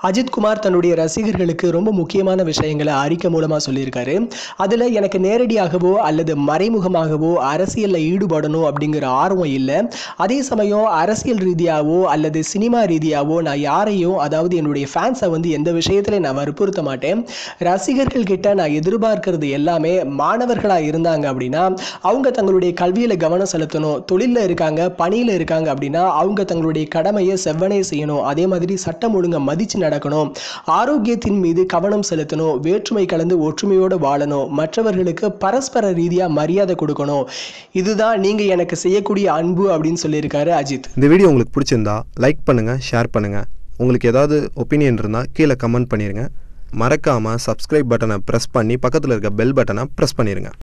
அஜித்குமார் தன்னுடைய ரசிகர்களுக்கு ரொம்ப முக்கியமான விஷயங்களை அறிக்கை மூலமாக சொல்லியிருக்காரு அதில் எனக்கு நேரடியாகவோ அல்லது மறைமுகமாகவோ அரசியலில் ஈடுபடணும் அப்படிங்கிற ஆர்வம் இல்லை அதே சமயம் அரசியல் ரீதியாகவோ அல்லது சினிமா ரீதியாகவோ நான் யாரையும் அதாவது என்னுடைய ஃபேன்ஸை வந்து எந்த விஷயத்தில் நான் வற்புறுத்த மாட்டேன் ரசிகர்கள் கிட்ட நான் எதிர்பார்க்கறது எல்லாமே மாணவர்களாக இருந்தாங்க அப்படின்னா அவங்க தங்களுடைய கல்வியில் கவனம் செலுத்தணும் தொழிலில் இருக்காங்க பணியில் இருக்காங்க அப்படின்னா அவங்க தங்களுடைய கடமையை செவ்வனே செய்யணும் அதே மாதிரி சட்டம் ஒழுங்கை மதித்து நடக்கணும் ஆரோக்கியத்தின் மீது கவனம் செலுத்தணும் வேற்றுமை கலந்து ஒற்றுமையோடு வாழணும் மற்றவர்களுக்கு பரஸ்பர ரீதியாக மரியாதை கொடுக்கணும் இதுதான் நீங்கள் எனக்கு செய்யக்கூடிய அன்பு அப்படின்னு சொல்லியிருக்காரு அஜித் இந்த வீடியோ உங்களுக்கு பிடிச்சிருந்தா லைக் பண்ணுங்கள் ஷேர் பண்ணுங்கள் உங்களுக்கு ஏதாவது ஒப்பீனியன் இருந்தால் கீழே கமெண்ட் பண்ணிடுங்க மறக்காமல் சப்ஸ்கிரைப் பட்டனை ப்ரெஸ் பண்ணி பக்கத்தில் இருக்க பெல் பட்டனை ப்ரெஸ் பண்ணிடுங்க